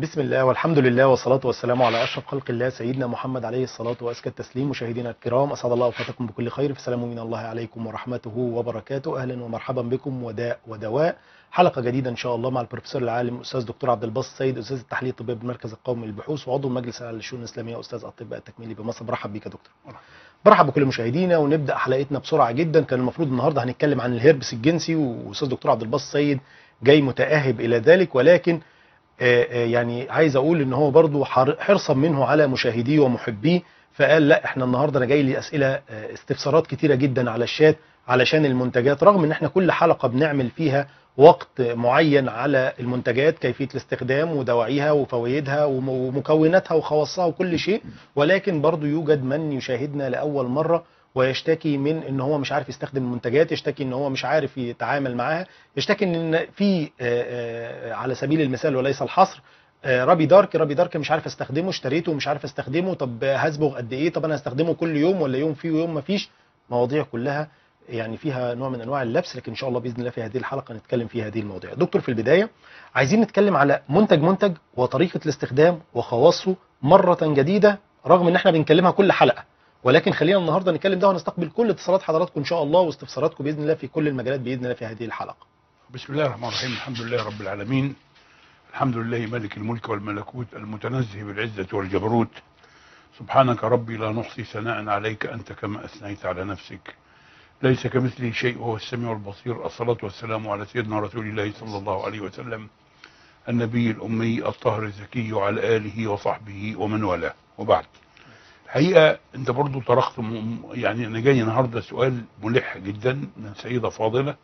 بسم الله والحمد لله والصلاة والسلام على أشرف خلق الله سيدنا محمد عليه الصلاة وأزكى التسليم مشاهدينا الكرام أسعد الله أوقاتكم بكل خير فسلام من الله عليكم ورحمته وبركاته أهلا ومرحبا بكم وداء ودواء حلقة جديدة إن شاء الله مع البروفيسور العالم أستاذ دكتور عبد الباسط السيد أستاذ التحليل الطبي بالمركز القومي للبحوث وعضو المجلس العالي للشؤون الإسلامية أستاذ الطب التكميلي بمصر برحب بك يا دكتور برحب بكل مشاهدينا ونبدا حلقتنا بسرعه جدا كان المفروض النهارده هنتكلم عن الهربس الجنسي واستاذ دكتور عبد الباسط السيد جاي متاهب الى ذلك ولكن آه، آه، يعني عايز اقول ان هو برضو حر- حرصا منه على مشاهديه ومحبيه فقال لا احنا النهارده انا جاي لي اسئله آه، استفسارات كتيره جدا على الشات علشان المنتجات رغم ان احنا كل حلقه بنعمل فيها وقت معين على المنتجات كيفيه الاستخدام ودواعيها وفوائدها وم- ومكوناتها وخواصها وكل شيء ولكن برضو يوجد من يشاهدنا لاول مره ويشتكي من ان هو مش عارف يستخدم المنتجات يشتكي ان هو مش عارف يتعامل معاها يشتكي ان في آه، آه، على سبيل المثال وليس الحصر آه، رابي دارك رابي دارك مش عارف استخدمه اشتريته ومش عارف استخدمه طب هصبغ قد ايه طب انا هستخدمه كل يوم ولا يوم فيه ويوم ما فيش مواضيع كلها يعني فيها نوع من انواع اللبس لكن ان شاء الله باذن الله في هذه الحلقه نتكلم في هذه المواضيع دكتور في البدايه عايزين نتكلم على منتج منتج وطريقه الاستخدام وخواصه مره جديده رغم ان احنا بنكلمها كل حلقه ولكن خلينا النهارده نتكلم ده ونستقبل كل اتصالات حضراتكم ان شاء الله واستفساراتكم باذن الله في كل المجالات باذن الله في هذه الحلقه بسم الله الرحمن الرحيم الحمد لله رب العالمين الحمد لله ملك الملك والملكوت المتنزه بالعزة والجبروت سبحانك ربي لا نحصي ثناء عليك أنت كما أثنيت على نفسك ليس كمثله شيء وهو السميع البصير الصلاة والسلام على سيدنا رسول الله صلى الله عليه وسلم النبي الأمي الطاهر الزكي وعلى آله وصحبه ومن والاه وبعد الحقيقة أنت برضو طرقت م- يعني أنا جاي النهاردة سؤال ملح جدا من سيدة فاضلة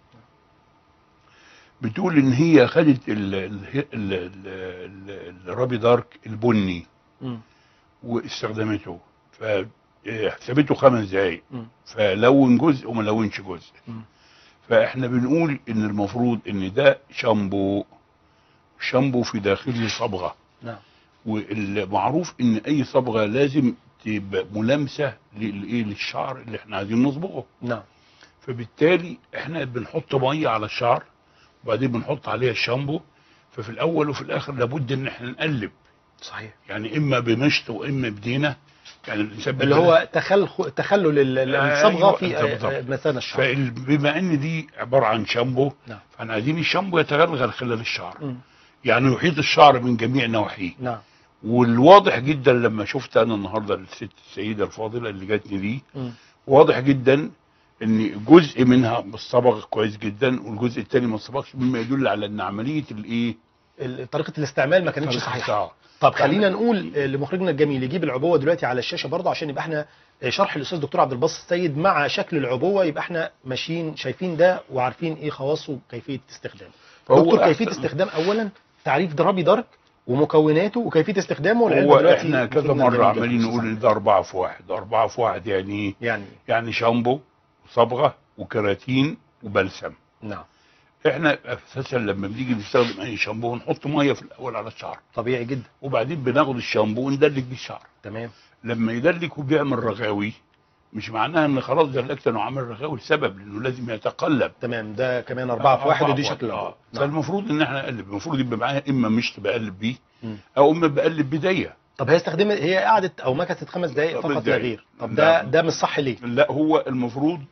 بتقول ان هي خدت ال- ال- ال- ال- ال- الرابي دارك البني مم. واستخدمته فحسبته خمس دقايق مم. فلون جزء وما لونش جزء مم. فاحنا بنقول ان المفروض ان ده شامبو شامبو في داخله صبغه نعم والمعروف ان اي صبغه لازم تبقى ملامسه للايه للشعر اللي احنا عايزين نصبغه نعم فبالتالي احنا بنحط ميه على الشعر وبعدين بنحط عليها الشامبو ففي الاول وفي الاخر لابد ان احنا نقلب صحيح يعني اما بمشط واما بدينا يعني الانسان اللي هو تخلخ تخلل ال- ال- الصبغه أيوة، في أنت بالضبط. آه، مثانه الشعر فبما ان دي عباره عن شامبو نعم. فاحنا عايزين الشامبو يتغلغل خلال الشعر مم. يعني يحيط الشعر من جميع نواحيه نعم والواضح جدا لما شفت انا النهارده الست السيده الفاضله اللي جاتني دي مم. واضح جدا ان جزء منها مصطبغ كويس جدا والجزء الثاني ما اصطبغش مما يدل على ان عمليه الايه ال- طريقه الاستعمال ما كانتش صحيحه آه. طب خلينا نقول آه، لمخرجنا الجميل يجيب العبوه دلوقتي على الشاشه برضه عشان يبقى احنا آه، شرح الاستاذ دكتور عبد الباسط السيد مع شكل العبوه يبقى احنا ماشيين شايفين ده وعارفين ايه خواصه وكيفيه استخدامه فهو دكتور كيفيه أحسن- استخدام اولا تعريف درابي دارك ومكوناته وكيفيه استخدامه والعلم هو دلوقتي احنا كذا مخرجنا مره الجميل عمالين بيخصص نقول عنه. ان ده اربعه في واحد اربعه في واحد يعني ايه؟ يعني يعني شامبو وصبغه وكراتين وبلسم نعم احنا اساسا لما بنيجي نستخدم اي شامبو نحط ميه في الاول على الشعر طبيعي جدا وبعدين بناخد الشامبو وندلك بيه الشعر تمام لما يدلك وبيعمل رغاوي مش معناها ان خلاص دلكت انه عمل رغاوي لسبب لانه لازم يتقلب تمام ده كمان أربعة في واحد ودي شكل العبوة آه. نعم. فالمفروض ان احنا نقلب المفروض يبقى معاها اما مشط بقلب بيه مم. او اما بقلب بدايه طب هي استخدمت هي قعدت او مكثت خمس دقائق خمس فقط لا دقايق. غير طب ده لا. ده مش صح ليه؟ لا هو المفروض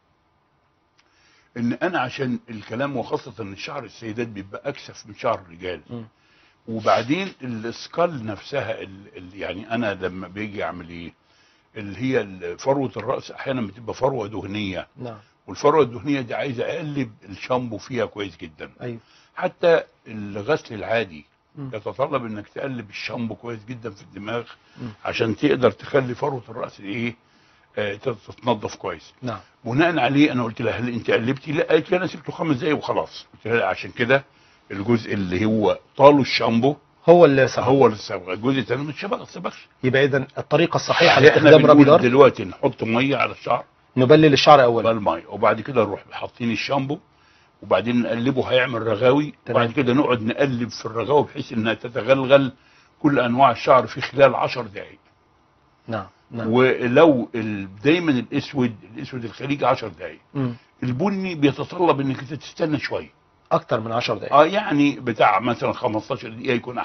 ان انا عشان الكلام وخاصه ان شعر السيدات بيبقى اكثف من شعر الرجال مم. وبعدين السكال نفسها ال ال يعني انا لما بيجي اعمل ايه اللي هي ال- فروه الراس احيانا بتبقى فروه دهنيه نعم والفروه الدهنيه دي عايزه اقلب الشامبو فيها كويس جدا ايوه حتى الغسل العادي مم. يتطلب انك تقلب الشامبو كويس جدا في الدماغ مم. عشان تقدر تخلي فروه الراس ايه آه تتنظف كويس نعم بناء عليه انا قلت لها هل انت قلبتي لا قالت لي انا سبته خمس دقايق وخلاص قلت لها لا، عشان كده الجزء اللي هو طاله الشامبو هو اللي صح هو الصبغه الجزء الثاني مش شبغ الصبغش يبقى اذا الطريقه الصحيحه احنا لاستخدام رابي بنقول دارك دلوقتي نحط ميه على الشعر نبلل الشعر اولا بالميه وبعد كده نروح حاطين الشامبو وبعدين نقلبه هيعمل رغاوي تمام. وبعد كده نقعد نقلب في الرغاوي بحيث انها تتغلغل كل انواع الشعر في خلال 10 دقائق نعم نعم ولو ال- دايما الاسود الاسود الخليجي 10 دقائق مم. البني بيتطلب انك انت تستنى شويه اكتر من 10 دقائق اه يعني بتاع مثلا 15 دقيقه يكون احسن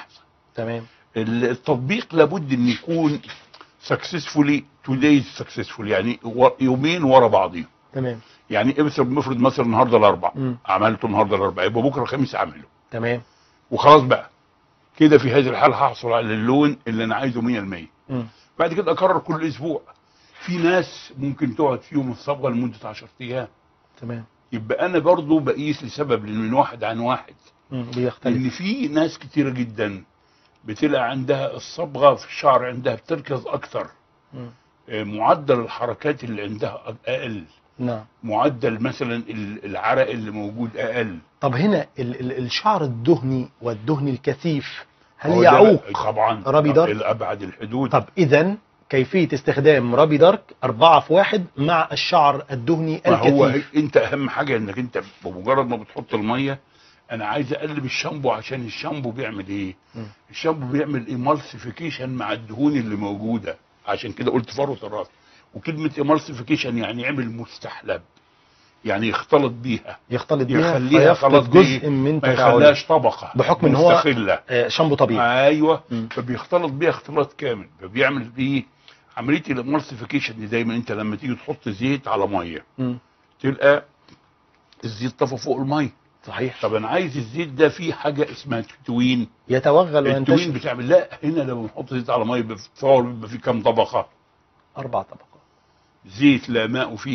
تمام ال- التطبيق لابد ان يكون سكسسفولي تو دايز سكسسفول يعني و- يومين ورا بعضهم تمام يعني مثلا بنفرض مثلا النهارده الاربع مم. عملته النهارده الاربع يبقى بكره الخميس اعمله تمام وخلاص بقى كده في هذه الحاله هحصل على اللون اللي انا عايزه 100% مم. بعد كده اكرر كل اسبوع في ناس ممكن تقعد فيهم الصبغه لمده 10 ايام تمام يبقى انا برضو بقيس لسبب لان من واحد عن واحد مم. بيختلف ان في ناس كتيره جدا بتلاقي عندها الصبغه في الشعر عندها بتركز اكتر مم. آه، معدل الحركات اللي عندها اقل نعم معدل مثلا ال- العرق اللي موجود اقل طب هنا ال ال الشعر الدهني والدهن الكثيف هل هو ده يعوق طبعا رابي دارك؟ الابعد الحدود طب اذا كيفيه استخدام رابي دارك أربعة في واحد مع الشعر الدهني ما هو الكثيف انت اهم حاجه انك انت بمجرد ما بتحط الميه انا عايز اقلب الشامبو عشان الشامبو بيعمل ايه مم. الشامبو بيعمل ايمالسيفيكيشن مع الدهون اللي موجوده عشان كده قلت فروه الراس وكلمه ايمالسيفيكيشن يعني يعمل مستحلب يعني يختلط بيها يختلط بيها يخليها خلاص فيفقد جزء من ما تفاعله يخليهاش طبقه بحكم إن هو مستقله آه، شامبو طبيعي ايوه مم. فبيختلط بيها اختلاط كامل فبيعمل بيه عمليه الامالسيفيكيشن دي دايما انت لما تيجي تحط زيت على ميه مم. تلقى الزيت طفى فوق الميه صحيح طب انا عايز الزيت ده فيه حاجه اسمها تتوين يتوغل التوين وينتشر بتعمل لا هنا لما بنحط زيت على ميه بتصور بيبقى فيه كام طبقه أربع طبقات زيت لا ماء فيه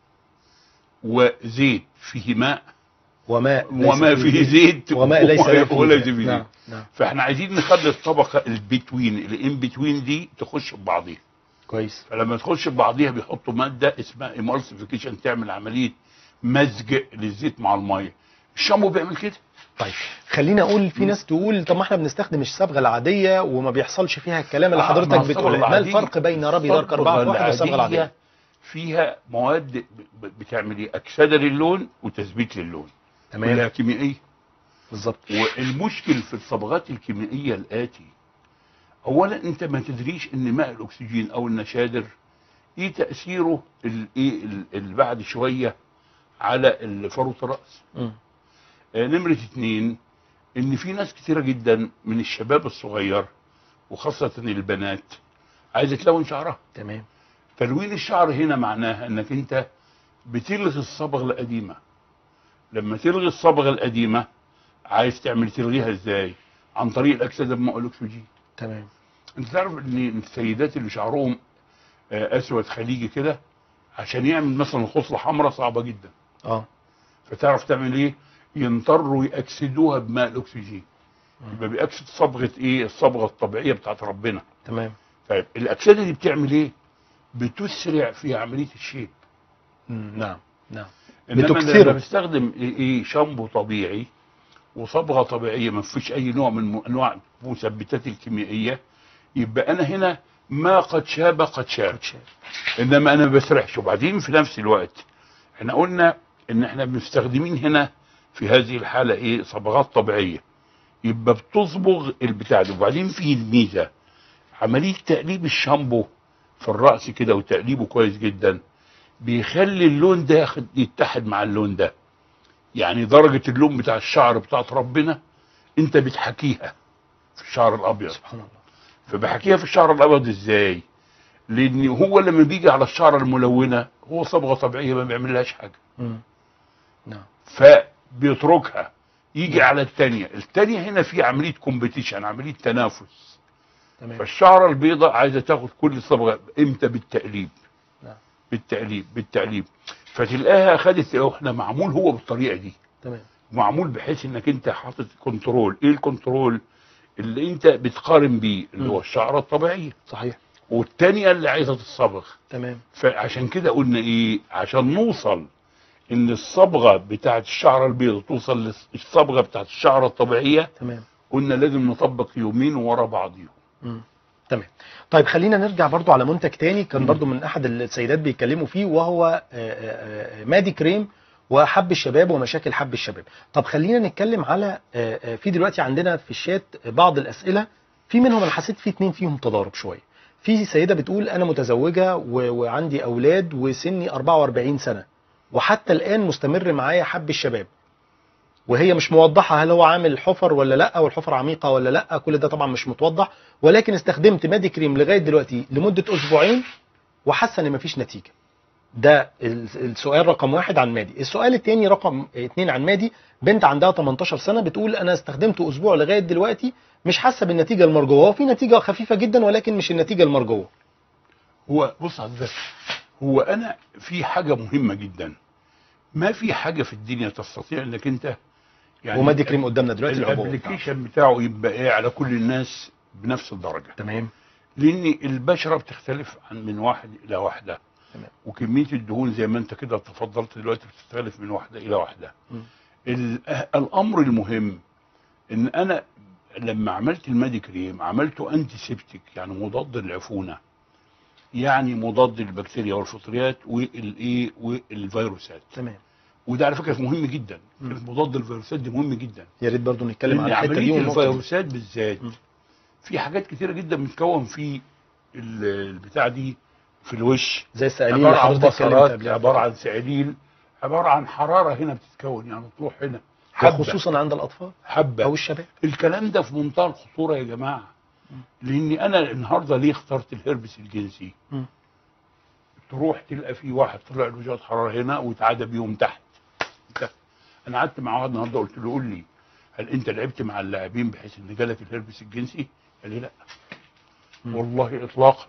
وزيت فيه ماء وماء ليس وما فيه زيت وماء ليس فيه وليس فيه نعم زيت نعم فاحنا عايزين نخلي الطبقه البتوين الان بتوين دي تخش ببعضيها كويس فلما تخش ببعضيها بيحطوا ماده اسمها ايمالسيفيكيشن تعمل عمليه مزج للزيت مع الميه الشامبو بيعمل كده طيب خلينا اقول في ناس تقول طب ما احنا بنستخدم الصبغه العاديه وما بيحصلش فيها الكلام اللي آه، حضرتك مع الصبغة بتقوله ما العادية. الفرق بين رابي دارك 4 في 1 والصبغه العاديه فيها مواد ب- ب- بتعمل ايه اكسده للون وتثبيت للون كلها تمام كيميائيه بالظبط والمشكل في الصبغات الكيميائيه الاتي اولا انت ما تدريش ان ماء الاكسجين او النشادر ايه تاثيره الايه ال- اللي بعد شويه على فروه الراس مم. آه، نمرة اتنين ان في ناس كتيرة جدا من الشباب الصغير وخاصة البنات عايزة تلون شعرها تمام تلوين الشعر هنا معناها انك انت بتلغي الصبغة القديمة لما تلغي الصبغة القديمة عايز تعمل تلغيها ازاي عن طريق الاكسده بماء الاكسجين تمام انت تعرف ان السيدات اللي شعرهم آه، اسود خليجي كده عشان يعمل مثلا خصلة حمراء صعبة جدا اه فتعرف تعمل ايه ينطروا يأكسدوها بماء الاكسجين مم. يبقى بيأكسد صبغة ايه الصبغة الطبيعية بتاعت ربنا تمام طيب الاكسده دي بتعمل ايه بتسرع في عملية الشيب مم. نعم نعم انما أنا بتكسره. لما بستخدم ايه إيه شامبو طبيعي وصبغه طبيعيه ما فيش اي نوع من م- انواع المثبتات الكيميائيه يبقى انا هنا ما قد شاب قد شاب كنت شايف. انما انا ما بسرحش وبعدين في نفس الوقت احنا قلنا ان احنا مستخدمين هنا في هذه الحاله ايه صبغات طبيعيه يبقى بتصبغ البتاع ده وبعدين في الميزه عمليه تقليب الشامبو في الراس كده وتقليبه كويس جدا بيخلي اللون ده ياخد يتحد مع اللون ده يعني درجه اللون بتاع الشعر بتاعت ربنا انت بتحكيها في الشعر الابيض سبحان الله فبحكيها في الشعر الابيض ازاي لان هو لما بيجي على الشعر الملونه هو صبغه طبيعيه ما بيعملهاش حاجه مم. نعم فبيتركها يجي على الثانيه الثانيه هنا في عمليه كومبيتيشن عمليه تنافس تمام فالشعره البيضاء عايزه تاخد كل صبغه امتى بالتقليب نعم. بالتقليب بالتقليب فتلاقيها خدت احنا معمول هو بالطريقه دي تمام معمول بحيث انك انت حاطط كنترول ايه الكنترول اللي انت بتقارن بيه اللي مم. هو الشعره الطبيعيه صحيح والتانية اللي عايزه تتصبغ تمام فعشان كده قلنا ايه عشان نوصل ان الصبغه بتاعت الشعره البيضاء توصل للصبغه بتاعت الشعره الطبيعيه تمام قلنا لازم نطبق يومين ورا بعضيهم مم. تمام طيب خلينا نرجع برضو على منتج تاني كان مم. برضو من احد السيدات بيتكلموا فيه وهو آه، آه، آه، مادي كريم وحب الشباب ومشاكل حب الشباب طب خلينا نتكلم على آه، آه، في دلوقتي عندنا في الشات بعض الاسئله في منهم انا حسيت في اتنين فيهم تضارب شويه في سيده بتقول انا متزوجه و- وعندي اولاد وسني 44 سنه وحتى الان مستمر معايا حب الشباب وهي مش موضحه هل هو عامل حفر ولا لا والحفر عميقه ولا لا كل ده طبعا مش متوضح ولكن استخدمت مادي كريم لغايه دلوقتي لمده اسبوعين وحاسه ان مفيش نتيجه ده ال- السؤال رقم واحد عن مادي السؤال التاني رقم اتنين عن مادي بنت عندها 18 سنه بتقول انا استخدمته اسبوع لغايه دلوقتي مش حاسه بالنتيجه المرجوه هو في نتيجه خفيفه جدا ولكن مش النتيجه المرجوه هو بص على ده هو انا في حاجه مهمه جدا ما في حاجه في الدنيا تستطيع انك انت يعني ومادي كريم قدامنا دلوقتي العبوه الابلكيشن بتاعه يبقى ايه على كل الناس بنفس الدرجه تمام لان البشره بتختلف عن من واحد الى واحده تمام. وكميه الدهون زي ما انت كده تفضلت دلوقتي بتختلف من واحده الى واحده مم. ال- الامر المهم ان انا لما عملت المادي كريم عملته انتي سيبتيك يعني مضاد للعفونه يعني مضاد للبكتيريا والفطريات والايه والفيروسات تمام وده على فكره مهم جدا مم. مضاد الفيروسات دي مهم جدا يا ريت برضو نتكلم لأن عن الحته دي عمليه والنقطه دي. الفيروسات بالذات مم. في حاجات كتيره جدا بتتكون في ال- البتاع دي في الوش زي السائلين عباره اللي عن حضرتك اتكلمت بصرات قبلها عباره عن سعليل عباره عن حراره هنا بتتكون يعني تروح هنا حبه وخصوصا عند الاطفال حبه او الشباب الكلام ده في منتهى الخطوره يا جماعه لاني انا النهارده ليه اخترت الهربس الجنسي مم. تروح تلقى في واحد طلع له شويه حراره هنا وتعادى بيهم تحت انت- انا قعدت مع واحد النهارده قلت له قول لي هل انت لعبت مع اللاعبين بحيث ان جالك الهربس الجنسي؟ قال لي لا مم. والله اطلاقا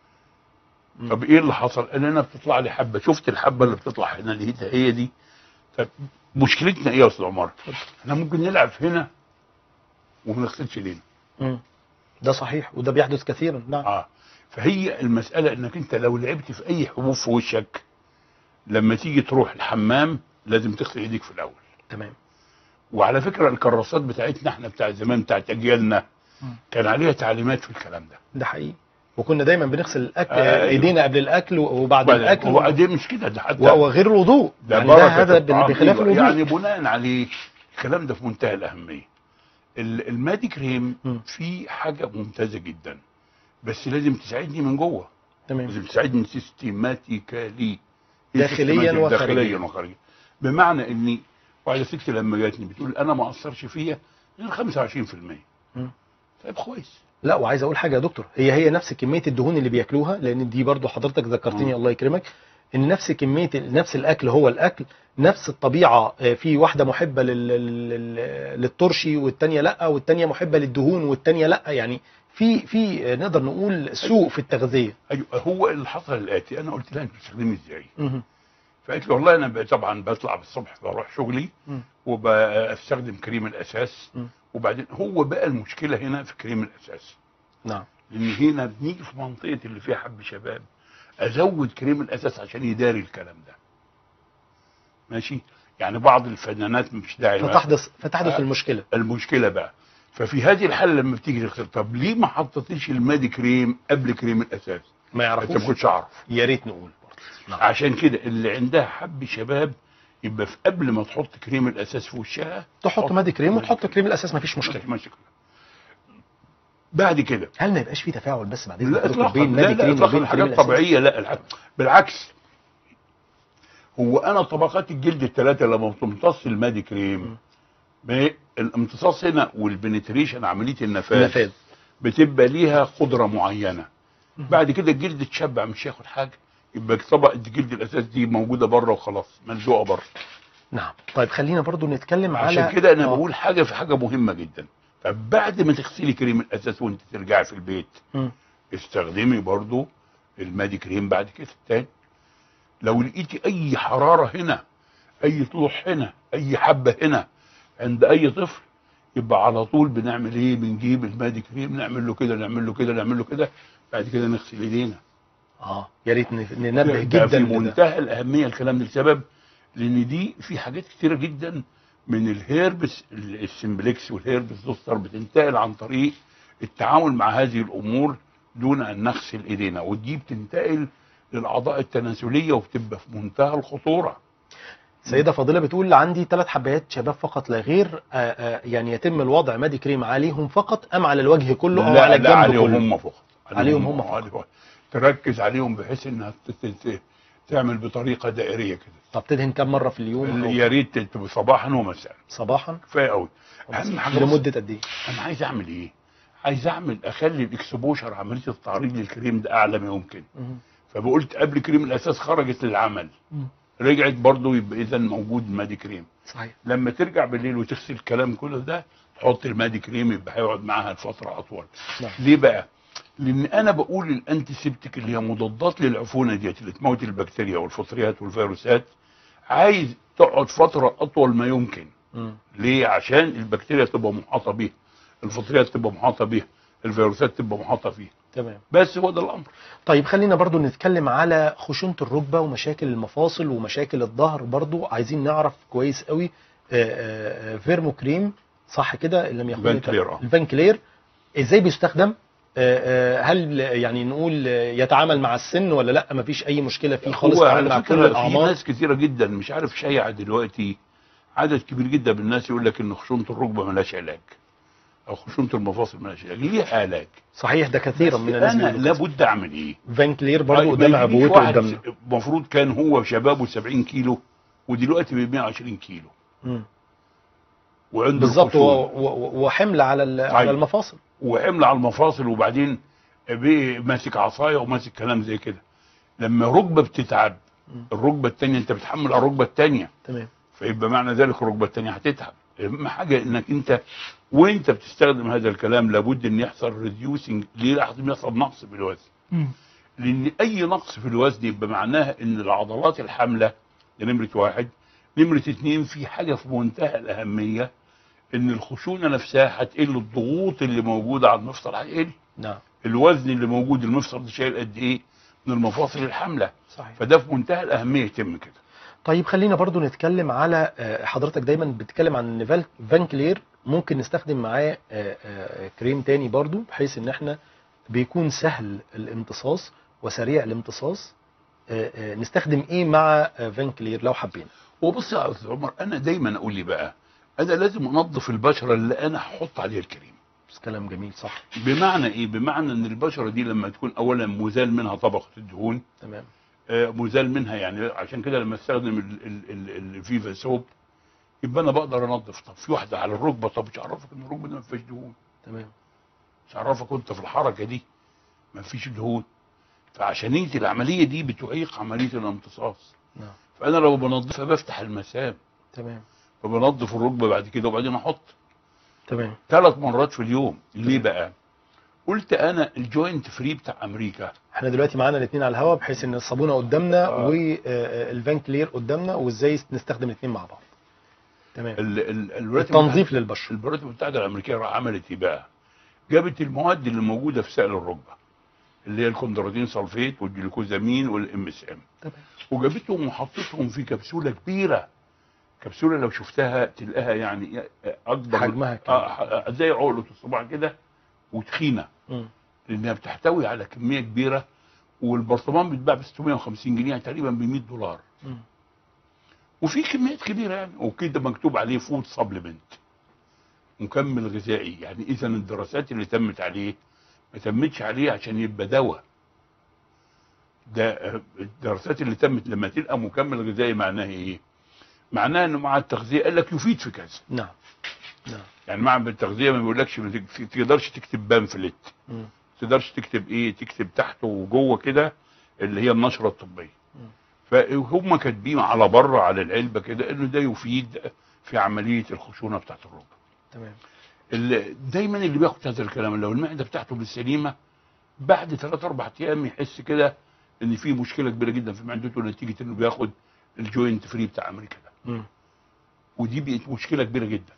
مم. طب ايه اللي حصل؟ قال انا بتطلع لي حبه شفت الحبه اللي بتطلع هنا لقيتها هي دي طب مشكلتنا ايه يا استاذ عمر؟ احنا ممكن نلعب هنا وما نغسلش لينا مم. ده صحيح وده بيحدث كثيرا نعم اه فهي المساله انك انت لو لعبت في اي حبوب في وشك لما تيجي تروح الحمام لازم تغسل ايديك في الاول تمام وعلى فكره الكراسات بتاعتنا احنا بتاع زمان بتاعت اجيالنا مم. كان عليها تعليمات في الكلام ده ده حقيقي وكنا دايما بنغسل الاكل أيوة. ايدينا قبل الاكل وبعد الاكل هو دي مش كده ده حتى و- وغير الوضوء ده يعني بركه ده هذا الطعام. بخلاف أيوة. الوضوء يعني بناء عليه الكلام ده في منتهى الاهميه ال- المادي كريم مم. فيه حاجه ممتازه جدا بس لازم تساعدني من جوه تمام لازم تساعدني سيستماتيكالي داخلياً داخليا وخارجياً. وخارجيا بمعنى اني واحده ست لما جاتني بتقول انا ما اثرش فيا غير 25% مم. طيب كويس لا وعايز اقول حاجه يا دكتور هي هي نفس كميه الدهون اللي بياكلوها لان دي برضو حضرتك ذكرتني مم. الله يكرمك ان نفس كميه نفس الاكل هو الاكل نفس الطبيعه آه، في واحده محبه لل... لل... للترشي والتانيه لا والتانيه محبه للدهون والتانيه لا يعني في في آه، نقدر نقول سوء في التغذيه ايوه هو اللي حصل الاتي انا قلت لها انت بتستخدمي ازاي؟ مهم. فقالت لي والله انا ب- طبعا بطلع الصبح بروح شغلي مم. وبستخدم كريم الاساس مم. وبعدين هو بقى المشكله هنا في كريم الاساس نعم لان هنا بنيجي في منطقه اللي فيها حب شباب ازود كريم الاساس عشان يداري الكلام ده ماشي يعني بعض الفنانات مش داعي بقى. فتحدث فتحدث آه. المشكله المشكله بقى ففي هذه الحاله لما بتيجي تغسل طب ليه ما حطيتيش المادي كريم قبل كريم الاساس ما انت ما يعرفوش كنتش اعرف يا ريت نقول برضه نعم. عشان كده اللي عندها حب شباب يبقى في قبل ما تحط كريم الاساس في وشها تحط مادي كريم وتحط كريم الاساس مفيش مشكله ماشي بعد كده هل ما يبقاش في تفاعل بس بعدين لا اطلاقا بين لا مادي لا كريم اطلاقا وبين كريم حاجات الاساس طبيعيه لا الح- بالعكس هو انا طبقات الجلد الثلاثه لما بتمتص المادي كريم ب- الامتصاص هنا والبنتريشن عمليه النفاذ نفاذ بتبقى ليها قدره معينه بعد كده الجلد اتشبع مش هياخد حاجه يبقى طبقه الجلد الاساس دي موجوده بره وخلاص ملزوقه بره نعم طيب خلينا برضو نتكلم على عشان كده انا آه. بقول حاجه في حاجه مهمه جدا فبعد ما تغسلي كريم الاساس وانت ترجعي في البيت مم. استخدمي برضو المادي كريم بعد كده تاني لو لقيتي اي حراره هنا اي طلوع هنا اي حبه هنا عند اي طفل يبقى على طول بنعمل ايه بنجيب المادي كريم نعمل له كده نعمل له كده نعمل له كده بعد كده نغسل ايدينا اه يا ريت ن- ننبه ده جدا في لده. منتهى الاهميه الكلام ده لسبب لان دي في حاجات كتيره جدا من الهيربس ال- السمبلكس والهيربس زوستر بتنتقل عن طريق التعامل مع هذه الامور دون ان نغسل ايدينا ودي بتنتقل للاعضاء التناسليه وبتبقى في منتهى الخطوره سيدة فاضلة بتقول عندي ثلاث حبايات شباب فقط لا غير آه آه يعني يتم الوضع مادي كريم عليهم فقط ام على الوجه كله او لا على لا الجنب عليهم كله هم فقط عليهم هم فقط. عليهم. تركز عليهم بحيث انها ت- ت- ت- تعمل بطريقه دائريه كده طب تدهن كم مره في اليوم أو يا ريت تبقى صباحا ومساء صباحا كفايه قوي اهم حاجه بص، لمده قد ايه انا عايز اعمل ايه عايز اعمل اخلي الاكسبوشر عمليه التعريض للكريم ده اعلى ما يمكن مم. فبقولت قبل كريم الاساس خرجت للعمل مم. رجعت برضو يبقى اذا موجود مادي كريم صحيح لما ترجع بالليل وتغسل الكلام كله ده تحط المادي كريم يبقى هيقعد معاها لفتره اطول نعم ليه بقى لان انا بقول الانتي سيبتيك اللي هي مضادات للعفونه ديت اللي تموت البكتيريا والفطريات والفيروسات عايز تقعد فتره اطول ما يمكن مم. ليه عشان البكتيريا تبقى محاطه بيها الفطريات تبقى محاطه بيها الفيروسات تبقى محاطه فيها تمام بس هو ده الامر طيب خلينا برضو نتكلم على خشونة الركبة ومشاكل المفاصل ومشاكل الظهر برضو عايزين نعرف كويس قوي آه، آه، آه، فيرمو كريم صح كده اللي لم يخن فانكلير، اه. الفانكلير ازاي بيستخدم آه، آه، هل يعني نقول آه، يتعامل مع السن ولا لا مفيش اي مشكلة فيه خالص هو يتعامل مع على كل فكره في الاعمار ناس كثيره جدا مش عارف شايعه دلوقتي عدد كبير جدا من الناس يقول لك ان خشونه الركبه ملهاش علاج او خشونه المفاصل ملهاش علاج ليها علاج صحيح ده كثيرا من الناس انا بيقولوا كده. لابد اعمل ايه فانكلير برضو طيب، قدام ما يجيش عبوته واحد قدامنا المفروض كان هو شبابه 70 كيلو ودلوقتي ب 120 كيلو مم. وعنده بالظبط الخشونة. و- و- وحمل على ال- على طيب. المفاصل وحمل على المفاصل وبعدين بيه ماسك عصايه وماسك كلام زي كده لما ركبه بتتعب مم. الركبه الثانيه انت بتحمل على الركبه الثانيه تمام فيبقى معنى ذلك الركبه الثانيه هتتعب اهم حاجه انك انت وانت بتستخدم هذا الكلام لابد ان يحصل ريديوسنج ليه لازم يحصل نقص في الوزن لان اي نقص في الوزن يبقى معناها ان العضلات الحامله ده نمره واحد نمره اتنين في حاجه في منتهى الاهميه ان الخشونه نفسها هتقل الضغوط اللي موجوده على المفصل هيقل نعم الوزن اللي موجود المفصل ده شايل قد ايه من المفاصل الحامله صحيح فده في منتهى الاهميه يتم كده طيب خلينا برضو نتكلم على آه، حضرتك دايما بتتكلم عن ان فال- فانكلير ممكن نستخدم معاه آه، آه، كريم تاني برضو بحيث ان احنا بيكون سهل الامتصاص وسريع الامتصاص آه، آه، نستخدم ايه مع آه، فانكلير لو حابين وبص يا استاذ عمر انا دايما اقول لي بقى انا لازم انظف البشره اللي انا هحط عليها الكريم بس كلام جميل صح بمعنى ايه بمعنى ان البشره دي لما تكون اولا مزال منها طبقه الدهون تمام آه، مزال منها يعني عشان كده لما استخدم ال- ال- ال- الفيفا سوب يبقى انا بقدر انظف طب في واحده على الركبه طب مش عرفك ان الركبه دي ما فيهاش دهون تمام مش عرفك وانت في الحركه دي ما فيش دهون فعشان العمليه دي بتعيق عمليه الامتصاص نعم فانا لو بنظفها بفتح المسام تمام فبنظف الركبه بعد كده وبعدين احط تمام ثلاث مرات في اليوم ليه بقى قلت انا الجوينت فري بتاع امريكا احنا دلوقتي معانا الاثنين على الهواء بحيث ان الصابونه قدامنا آه. والفانكلير قدامنا وازاي نستخدم الاثنين مع بعض تمام ال- ال- الولايات التنظيف المتحدة- للبشره الولايات المتحده الامريكيه راح عملت ايه بقى؟ جابت المواد اللي موجوده في سائل الركبه اللي هي الكوندراتين سلفيت والجلوكوزامين والام اس ام تمام وجابتهم وحطتهم في كبسوله كبيره كبسوله لو شفتها تلاقيها يعني اكبر حجمها كام؟ آه زي عقله الصباع كده وتخينه مم. لانها بتحتوي على كميه كبيره والبرطمان بيتباع ب 650 جنيه يعني تقريبا ب 100 دولار مم. وفي كميات كبيره يعني وكده مكتوب عليه فود سبلمنت مكمل غذائي يعني اذا الدراسات اللي تمت عليه ما تمتش عليه عشان يبقى دواء ده آه، الدراسات اللي تمت لما تلقى مكمل غذائي معناها ايه؟ معناها انه مع التغذيه قال لك يفيد في كذا نعم نعم يعني مع التغذيه ما بيقولكش ما تك- تقدرش تكتب بامفلت مم. ما تقدرش تكتب ايه تكتب تحته وجوه كده اللي هي النشره الطبيه مم. فهم كاتبين على بره على العلبه كده انه ده يفيد في عمليه الخشونه بتاعت الركبه تمام ال- دايما اللي بياخد هذا الكلام لو المعده بتاعته بالسليمه بعد ثلاث اربع ايام يحس كده ان في مشكله كبيره جدا في معدته نتيجه انه بياخد الجوينت فري بتاع امريكا ده مم. ودي بقت مشكله كبيره جدا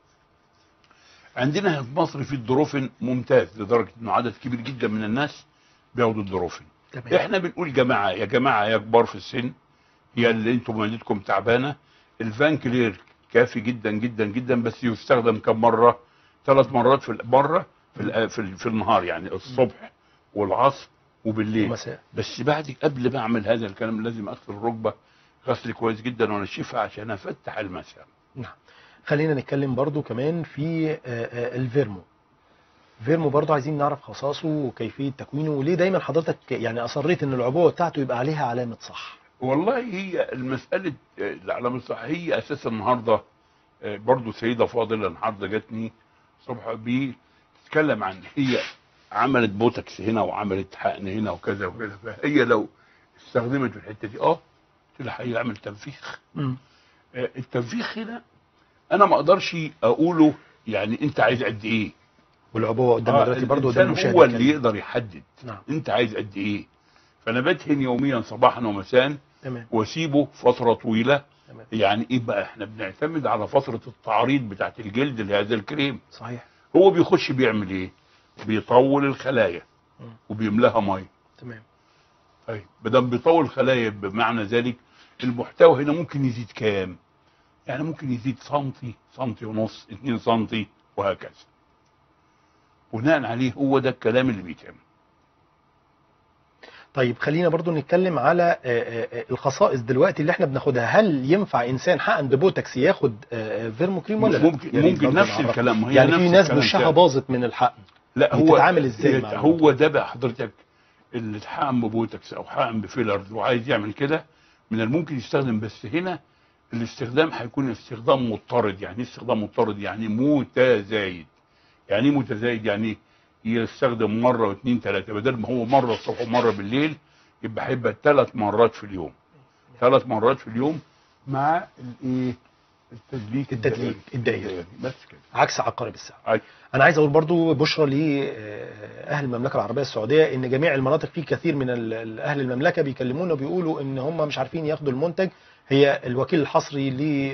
عندنا هنا في مصر في الدروفين ممتاز لدرجه انه عدد كبير جدا من الناس بياخدوا الدروفين تمام احنا بنقول جماعه يا جماعه يا كبار في السن يا اللي انتم معدتكم تعبانه الفان كلير كافي جدا جدا جدا بس يستخدم كم مره ثلاث مرات في المره في ال- في, ال- في النهار يعني الصبح والعصر وبالليل مساء بس بعد قبل ما اعمل هذا الكلام لازم اغسل الركبه غسل كويس جدا وانشفها عشان افتح المسام نعم خلينا نتكلم برضو كمان في آه، آه، الفيرمو فيرمو برضو عايزين نعرف خصائصه وكيفية تكوينه وليه دايما حضرتك يعني أصريت إن العبوة بتاعته يبقى عليها علامة صح والله هي المسألة آه، على مصلحة هي أساسا النهاردة آه، برضو سيدة فاضلة النهاردة جاتني الصبح بتتكلم عن هي عملت بوتكس هنا وعملت حقن هنا وكذا وكذا فهي لو استخدمت في الحتة دي اه قلت لها هيعمل تنفيخ مم. آه، التنفيخ هنا أنا ما أقدرش أقوله يعني أنت عايز قد إيه والعبوه قدامنا آه، دلوقتي برضه قدام الإنسان المشاهد هو اللي الكريم. يقدر يحدد نعم أنت عايز قد إيه فأنا بدهن يوميا صباحا ومساء تمام واسيبه فتره طويله تمام يعني ايه بقى احنا بنعتمد على فتره التعريض بتاعت الجلد لهذا الكريم صحيح هو بيخش بيعمل ايه بيطول الخلايا مم. وبيملاها ميه تمام طيب بدل بيطول الخلايا بمعنى ذلك المحتوى هنا ممكن يزيد كام يعني ممكن يزيد سنتي سنتي ونص اتنين سنتي وهكذا بناء عليه هو ده الكلام اللي بيتم طيب خلينا برضو نتكلم على آه، آه، آه، الخصائص دلوقتي اللي احنا بناخدها هل ينفع انسان حقن ببوتكس ياخد آه، آه، فيرموكريم ولا لا؟ ممكن يا ريت ممكن برضو نفس نعرف. الكلام ما هي يعني نفس في ناس الكلام وشها بتاعه. باظت من الحقن لا هو بتتعامل إزاي مع هو الموضوع؟ ده بقى حضرتك اللي اتحقن ببوتكس او حقن بفيلرز وعايز يعمل كده من الممكن يستخدم بس هنا الاستخدام هيكون استخدام مضطرد يعني ايه استخدام مضطرد يعني متزايد يعني ايه متزايد يعني يستخدم مره واثنين ثلاثه بدل ما هو مره الصبح ومره بالليل يبقى هيبقى ثلاث مرات في اليوم ثلاث مرات في اليوم مع الايه التدليك التدليك الدائري. بس كده عكس عقارب الساعه أي. انا عايز اقول برضو بشرى لاهل المملكه العربيه السعوديه ان جميع المناطق في كثير من ال- ال- اهل المملكه بيكلمونا وبيقولوا ان هم مش عارفين ياخدوا المنتج هي الوكيل الحصري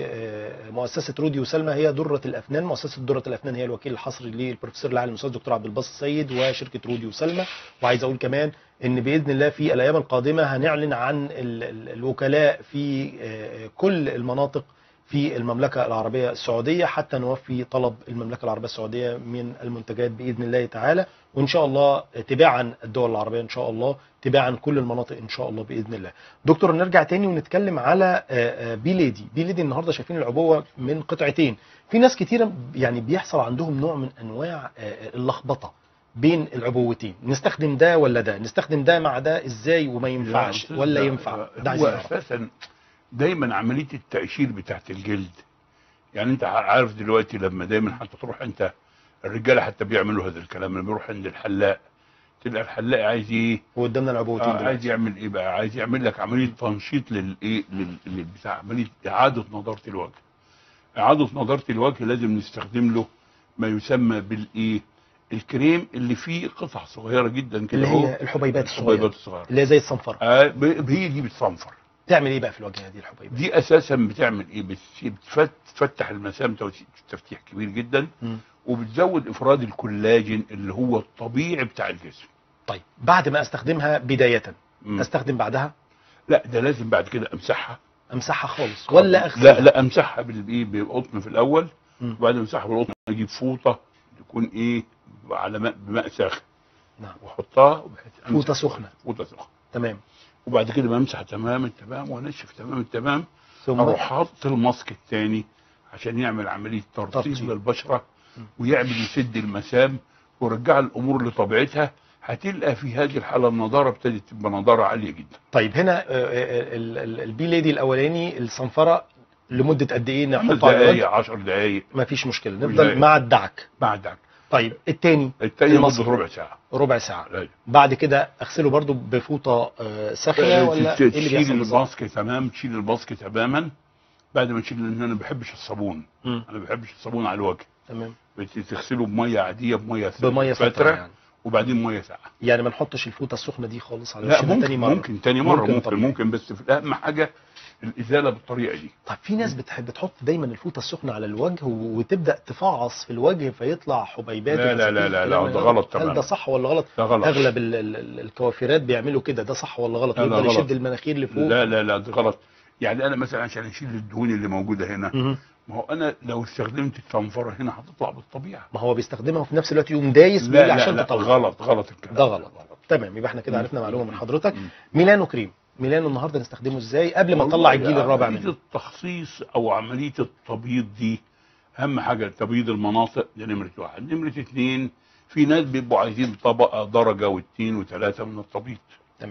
لمؤسسه رودي وسلمى هي دره الافنان مؤسسه دره الافنان هي الوكيل الحصري للبروفيسور العالم الاستاذ دكتور عبد الباسط السيد وشركه رودي وسلمى وعايز اقول كمان ان باذن الله في الايام القادمه هنعلن عن ال- ال- الوكلاء في آه، كل المناطق في المملكة العربية السعودية حتى نوفي طلب المملكة العربية السعودية من المنتجات بإذن الله تعالى وإن شاء الله تباعا الدول العربية إن شاء الله تباعا كل المناطق إن شاء الله بإذن الله دكتور نرجع تاني ونتكلم على آه، آه، بيليدي بيليدي النهاردة شايفين العبوة من قطعتين في ناس كتيرة يعني بيحصل عندهم نوع من أنواع آه، اللخبطة بين العبوتين نستخدم ده ولا ده نستخدم ده مع ده ازاي وما ينفعش لا، ولا لا، ينفع ده هو عايزين نعرف. اساسا دايما عمليه التقشير بتاعت الجلد يعني انت عارف دلوقتي لما دايما حتى تروح انت الرجاله حتى بيعملوا هذا الكلام لما يروح عند الحلاق تلقى الحلاق عايز ايه وقدامنا العبوتين آه دلوقتي. عايز يعمل ايه بقى عايز يعمل لك عمليه تنشيط للايه لل- للبتاع عمليه اعاده نضاره الوجه اعاده نضاره الوجه لازم نستخدم له ما يسمى بالايه الكريم اللي فيه قطع صغيره جدا كده اللي اهو هي الحبيبات الصغيرة الحبيبات الصغيره اللي هي زي الصنفرة آه ب- هي دي بتصنفر تعمل ايه بقى في الوجه هذه الحبيبات دي اساسا بتعمل ايه بت- بتفت- بتفتح المسام توسيع- تفتيح كبير جدا مم. وبتزود افراز الكولاجين اللي هو الطبيعي بتاع الجسم طيب بعد ما استخدمها بداية مم. استخدم بعدها لا ده لازم بعد كده امسحها امسحها خالص ولا اغسلها لا لا امسحها بالايه بالقطن في الاول مم. وبعد ما امسحها بالقطن اجيب فوطه تكون ايه على ماء بماء ساخن نعم واحطها وبحيث أمسح. فوطة سخنة فوطه سخنه تمام وبعد كده بمسح تمام التمام وانشف تمام التمام ثم اروح حاطط الماسك الثاني عشان يعمل عمليه ترطيب ترطيب. للبشره م. ويعمل يسد المسام ويرجع الامور لطبيعتها هتلقى في هذه الحاله النضاره ابتدت تبقى نضاره عاليه جدا طيب هنا آه، آه، ال- ال- البي ليدي الاولاني الصنفرة لمدة قد ايه خمس نحطه على الوجه دقائق 10 دقائق ما فيش مشكلة مش نفضل دقايق. مع الدعك بعدك طيب التاني التاني المصري. مدة ربع ساعه ربع ساعة لا. بعد كده اغسله برضو بفوطة آه، ساخنة ولا ايه اللي تشيل بيحصل بالظبط؟ الماسك تمام تشيل الماسك تماما بعد ما تشيل لان انا ما بحبش الصابون مم. انا ما بحبش الصابون على الوجه تمام بتغسله بميه عاديه بميه بمية فترة فتره يعني وبعدين ميه ساقعه يعني ما نحطش الفوطة السخنة دي خالص على لا وشنا ممكن تاني مرة ممكن تاني مره ممكن ممكن طبعا. ممكن, بس في اهم حاجه الازاله بالطريقه دي طب في ناس بتحب تحط دايما الفوطه السخنه على الوجه و- وتبدا تفعص في الوجه فيطلع حبيبات لا، لا، لا، لا، لا، الكلام ده غلط هل تماما. ده صح ولا غلط؟ ده غلط اغلب ال- ال- ال- الكوافيرات بيعملوا كده ده صح ولا غلط؟ لا، لا، يفضل غلط. يشد المناخير لفوق لا لا لا ده غلط يعني انا مثلا عشان اشيل الدهون اللي موجوده هنا مهم. ما هو انا لو استخدمت الصنفره هنا هتطلع بالطبيعه ما هو بيستخدمها وفي نفس الوقت يقوم دايس لا بيه لا عشان لا تطلع غلط غلط الكلام ده غلط تمام يبقى احنا كده مم. عرفنا معلومه من حضرتك مم. ميلانو كريم ميلانو النهارده نستخدمه ازاي قبل ما نطلع والله الجيل الرابع عملية منه التخصيص او عمليه التبييض دي اهم حاجه تبييض المناطق ده نمره واحد نمره اتنين في ناس بيبقوا عايزين طبقه درجه واثنين وثلاثه من التبييض تمام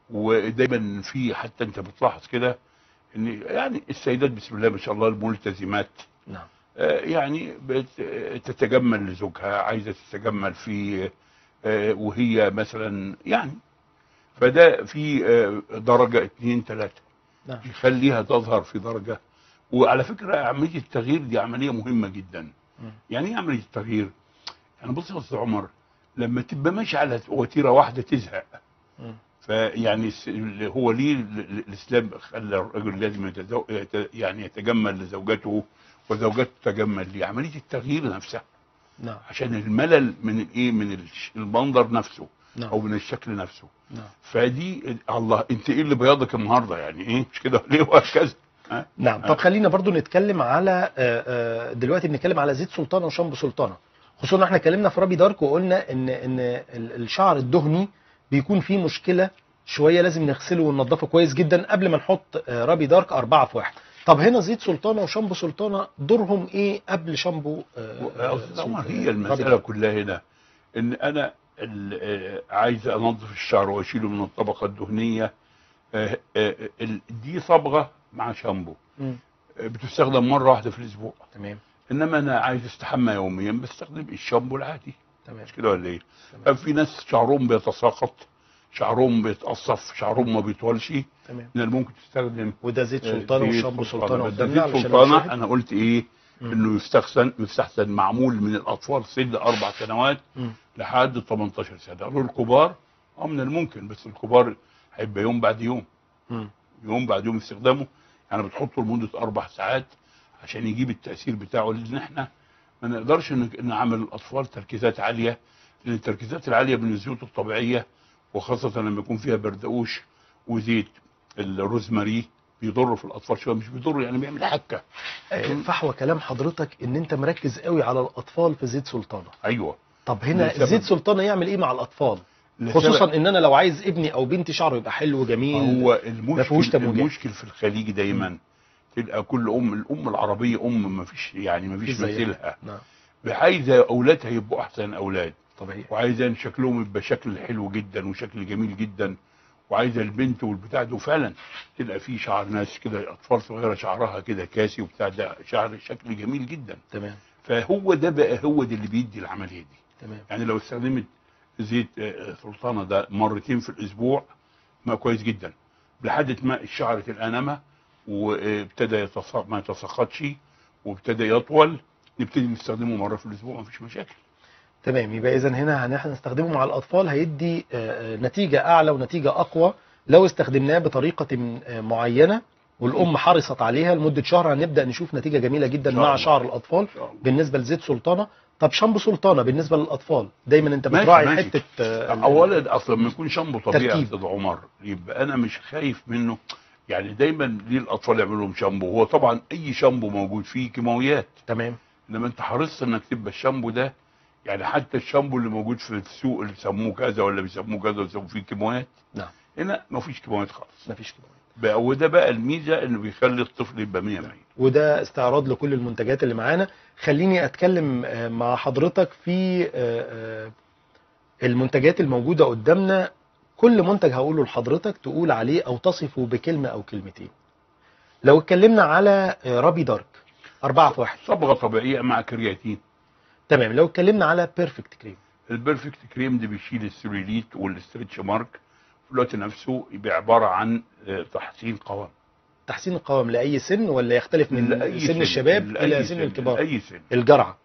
ودايما في حتى انت بتلاحظ كده ان يعني السيدات بسم الله ما شاء الله الملتزمات نعم آه، يعني بت- تتجمل لزوجها عايزه تتجمل في آه، وهي مثلا يعني فده في آه، درجه اتنين تلاته نعم يخليها تظهر في درجه وعلى فكره عمليه التغيير دي عمليه مهمه جدا مم. يعني ايه عمليه التغيير؟ يعني بص يا استاذ عمر لما تبقى ماشي على وتيره واحده تزهق مم. فيعني الس- اللي هو ليه ال- ال- الاسلام خلى الرجل لازم يتزو... يت- يعني يتجمل لزوجته وزوجته تتجمل ليه عمليه التغيير نفسها نعم عشان الملل من الايه من الش- المنظر نفسه او نعم من الشكل نفسه نعم فدي الله انت ايه اللي بياضك النهارده يعني ايه مش كده ليه وهكذا ها؟ نعم طب خلينا برضو نتكلم على آه، آه، دلوقتي بنتكلم على زيت سلطانه وشامبو سلطانه خصوصا احنا اتكلمنا في رابي دارك وقلنا ان ان ال- الشعر الدهني بيكون فيه مشكله شويه لازم نغسله وننضفه كويس جدا قبل ما نحط آه، رابي دارك أربعة في واحد طب هنا زيت سلطانه وشامبو سلطانه دورهم ايه قبل شامبو آه، آه، أستاذ عمر، سلطانة؟ هي رابي المساله دارك. كلها هنا ان انا ال- آه، عايز انظف الشعر واشيله من الطبقه الدهنيه آه، آه، ال- دي صبغه مع شامبو مم. آه، بتستخدم مره واحده في الاسبوع تمام انما انا عايز استحمى يوميا بستخدم الشامبو العادي تمام مش كده ولا ايه؟ تمام في ناس شعرهم بيتساقط شعرهم بيتقصف شعرهم ما بيطولش تمام من الممكن تستخدم وده زيت آه، سلطانه زيت وشامبو سلطانة. سلطانه بس قدامنا زيت علشان سلطانه المشاهد. انا قلت ايه مم. انه يستحسن يستحسن معمول من الاطفال سن اربع سنوات مم. لحد 18 سنه قالوا الكبار اه من الممكن بس الكبار هيبقى يوم بعد يوم مم. يوم بعد يوم استخدامه يعني بتحطه لمده اربع ساعات عشان يجيب التاثير بتاعه لان احنا ما نقدرش ن- نعمل الاطفال تركيزات عاليه لان التركيزات العاليه من الزيوت الطبيعيه وخاصه لما يكون فيها بردقوش وزيت الروزماري بيضر في الاطفال شويه مش بيضر يعني بيعمل حكه آه، فحوى كلام حضرتك ان انت مركز قوي على الاطفال في زيت سلطانه ايوه طب هنا لسبب. زيت سلطانه يعمل ايه مع الاطفال لسبب- خصوصا ان انا لو عايز ابني او بنتي شعره يبقى حلو جميل هو ما فيهوش المشكل تموجات. المشكل في الخليج دايما تلقى كل ام الام العربيه ام ما فيش يعني ما فيش زيها. مثيلها نعم عايزه اولادها يبقوا احسن اولاد طبيعي وعايزه ان شكلهم يبقى شكل حلو جدا وشكل جميل جدا وعايزه البنت والبتاع ده وفعلا تلقى فيه شعر ناس كده اطفال صغيره شعرها كده كاسي وبتاع ده شعر شكل جميل جدا تمام فهو ده بقى هو ده اللي بيدي العمليه دي تمام يعني لو استخدمت زيت آه، سلطانه ده مرتين في الاسبوع ما كويس جدا لحد ما الشعر الانامه وابتدى يتساق ما يتساقطش وابتدى يطول نبتدي نستخدمه مره في الاسبوع ما فيش مشاكل تمام يبقى اذا هنا هن- هنستخدمه مع الاطفال هيدي آه، آه، نتيجه اعلى ونتيجه اقوى لو استخدمناه بطريقه آه، معينه والام حرصت عليها لمده شهر هنبدا نشوف نتيجه جميله جدا إن شاء مع الله. شعر الاطفال ان شاء الله بالنسبه لزيت سلطانه طب شامبو سلطانه بالنسبه للاطفال دايما انت ماشي، بتراعي ماشي. حته آه، ال- اولا اصلا لما يكون شامبو طبيعي يا تركيب. استاذ عمر يبقى انا مش خايف منه يعني دايما ليه الاطفال يعملوا لهم شامبو هو طبعا اي شامبو موجود فيه كيماويات تمام انما انت حريص انك تبقى الشامبو ده يعني حتى الشامبو اللي موجود في السوق اللي بيسموه كذا ولا بيسموه كذا ويسموه فيه كيماويات نعم هنا مفيش كيماويات خالص مفيش كده بقى وده بقى الميزه انه بيخلي الطفل يبقى 100 100 وده استعراض لكل المنتجات اللي معانا خليني اتكلم آه، مع حضرتك في آه، آه، المنتجات الموجودة قدامنا كل منتج هقوله لحضرتك تقول عليه او تصفه بكلمة او كلمتين لو اتكلمنا على آه، رابي دارك أربعة في واحد صبغه طبيعيه مع كرياتين تمام لو اتكلمنا على بيرفكت كريم البرفكت كريم ده بيشيل السيلوليت والستريتش مارك في الوقت نفسه يبقى عباره عن آه، تحسين قوام تحسين القوام لأي سن ولا يختلف من لأي سن الشباب لأي إلى سن الكبار لأي سن الجرعة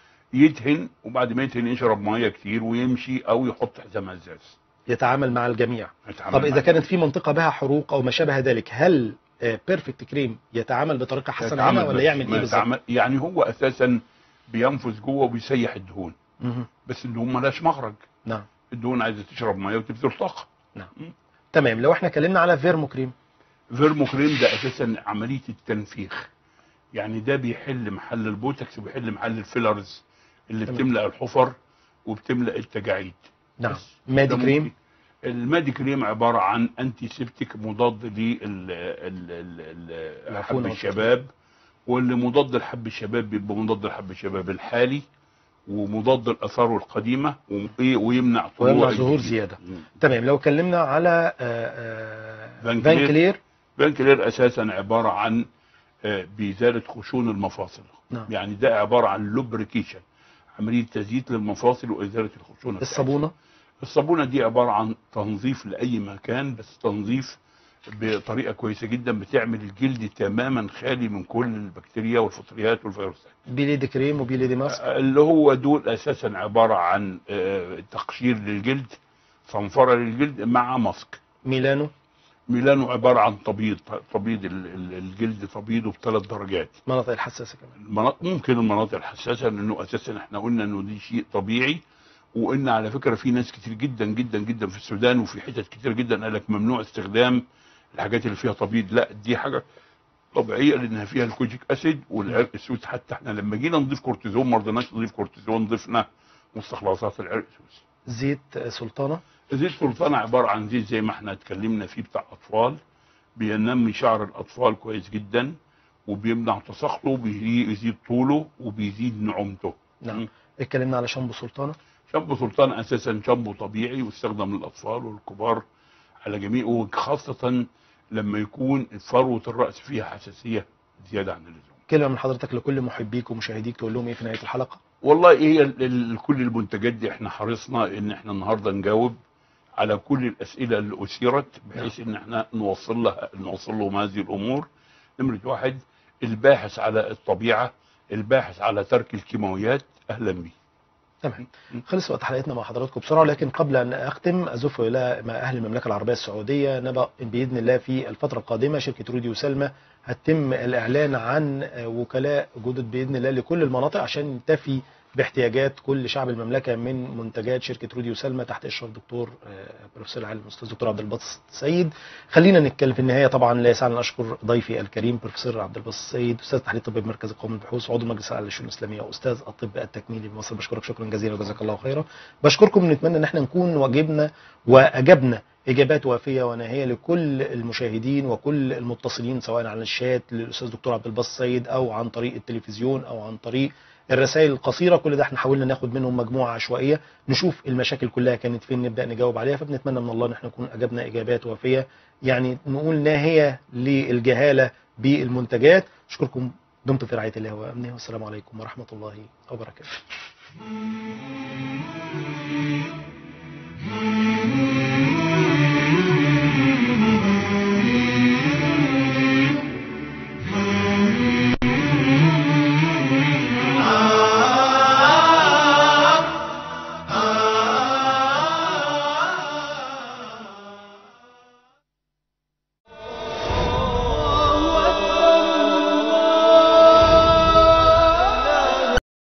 يدهن وبعد ما يدهن يشرب ميه كتير ويمشي او يحط حزام ازاز يتعامل مع الجميع يتعامل طب إذا مع- كانت في منطقة بها حروق أو ما شابه ذلك هل بيرفكت كريم يتعامل بطريقة حسنة يتعامل عنها ولا بس- يعمل ما إيه بالظبط؟ يتعامل- يعني هو اساسا بينفذ جوه وبيسيح الدهون مهم. بس الدهون ملهاش مخرج نعم الدهون عايزه تشرب ميه وتبذل طاقه تمام لو احنا اتكلمنا على فيرمو كريم فيرمو كريم ده اساسا عمليه التنفيخ يعني ده بيحل محل البوتكس وبيحل محل الفيلرز اللي تمام. بتملا الحفر وبتملا التجاعيد نعم بس. مادي ده كريم ممكن. المادي كريم عباره عن انتي سيبتيك مضاد العفون لحب والتطهير. الشباب واللي مضاد لحب الشباب بيبقى مضاد لحب الشباب الحالي ومضاد الاثار القديمه وإيه ويمنع طلوع ويمنع ظهور الجديد. زياده مم. تمام لو اتكلمنا على آه، آه، فان فان كلير. كلير بانكلير اساسا عباره عن آه، بازاله خشون المفاصل نعم. يعني ده عباره عن لوبريكيشن عمليه تزييت للمفاصل وازاله الخشونه بتاعتها. الصابونه الصابونه دي عباره عن تنظيف لاي مكان بس تنظيف بطريقه كويسه جدا بتعمل الجلد تماما خالي من كل البكتيريا والفطريات والفيروسات بيليدي كريم وبيليدي ماسك اللي هو دول اساسا عباره عن آه، تقشير للجلد صنفره للجلد مع ماسك ميلانو ميلانو عباره عن تبييض تبييض ال- ال- الجلد تبييضه بثلاث درجات مناطق الحساسه كمان المناطق ممكن المناطق الحساسه لانه اساسا احنا قلنا انه دي شيء طبيعي وان على فكره في ناس كتير جدا جدا جدا في السودان وفي حتت كتير جدا قال لك ممنوع استخدام الحاجات اللي فيها تبييض لا دي حاجه طبيعيه لانها فيها الكوجيك اسيد والعرق السوس حتى احنا لما جينا نضيف كورتيزون ما رضيناش نضيف كورتيزون ضفنا مستخلصات العرق السوس زيت آه، سلطانه زيت سلطان عباره عن زيت زي ما احنا اتكلمنا فيه بتاع اطفال بينمي شعر الاطفال كويس جدا وبيمنع تساقطه وبيزيد طوله وبيزيد نعومته نعم اتكلمنا على شامبو سلطانه شامبو سلطان اساسا شامبو طبيعي ويستخدم للاطفال والكبار على جميع وخاصه لما يكون فروه الراس فيها حساسيه زياده عن اللزوم كلمه من حضرتك لكل محبيك ومشاهديك تقول لهم ايه في نهايه الحلقه والله هي ال- ال- كل المنتجات دي احنا حرصنا ان احنا النهارده نجاوب على كل الاسئله اللي اثيرت بحيث ان احنا نوصل لها نوصل لهم هذه الامور نمره واحد الباحث على الطبيعه الباحث على ترك الكيماويات اهلا بيه تمام خلص وقت حلقتنا مع حضراتكم بسرعه لكن قبل ان اختم ازف الى مع اهل المملكه العربيه السعوديه نبأ باذن الله في الفتره القادمه شركه رودي وسلمى هتم الاعلان عن وكلاء جدد باذن الله لكل المناطق عشان تفي باحتياجات كل شعب المملكه من منتجات شركه رودي وسلمى تحت اشراف دكتور آه، بروفيسور العالم الاستاذ دكتور عبد الباسط السيد خلينا نتكلم في النهايه طبعا لا يسعني ان اشكر ضيفي الكريم بروفيسور عبد الباسط السيد استاذ تحليل طب بمركز القومي للبحوث وعضو المجلس الاعلى للشؤون الاسلاميه واستاذ الطب التكميلي بمصر بشكرك شكرا جزيلا وجزاك الله خيرا بشكركم نتمنى ان احنا نكون واجبنا واجبنا اجابات وافيه وناهيه لكل المشاهدين وكل المتصلين سواء على الشات للاستاذ دكتور عبد الباسط السيد او عن طريق التلفزيون او عن طريق الرسائل القصيره كل ده احنا حاولنا ناخد منهم مجموعه عشوائيه نشوف المشاكل كلها كانت فين نبدا نجاوب عليها فبنتمنى من الله ان احنا نكون اجبنا اجابات وافيه يعني نقول ناهيه للجهاله بالمنتجات اشكركم دمتم في رعايه الله وامنه والسلام عليكم ورحمه الله وبركاته